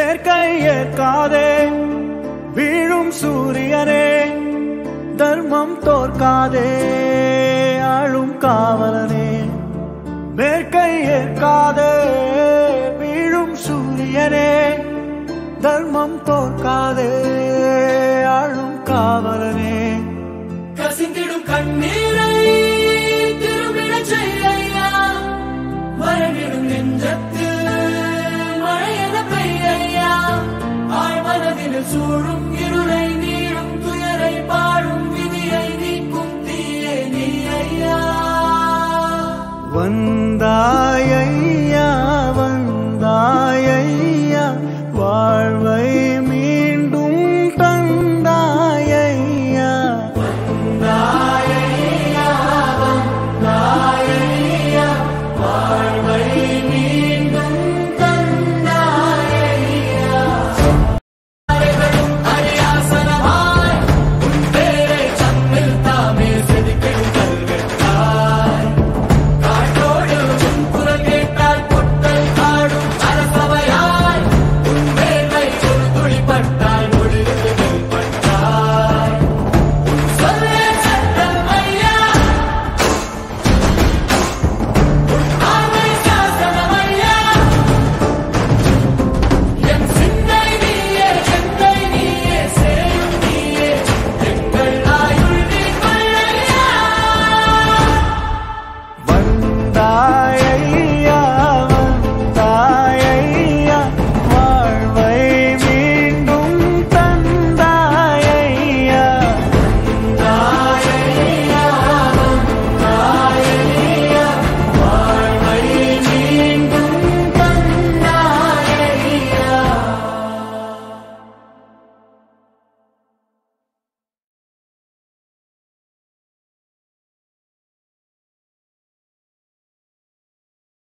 மேற்கை ஏற்காதே வீழும் சூரியனே தர்மம் தோற்காதே ஆளும் காவலனே மேற்கை ஏற்காதே வீழும் சூரியனே தர்மம் தோற்காதே ஆளும் காவலனே கசிந்திடும் கண்ணீரை திரும்பிடச் செய்யா மறைவிடும் நெஞ்சத்தில் மழையென பெய்யா ஆழ்மனதில் சூழும் இருளை நீடும் துயரை பாடும் விதியை நீக்கும் தீயே நீ ஐயா வந்தாயையா வந்தாயையா வாழ்வை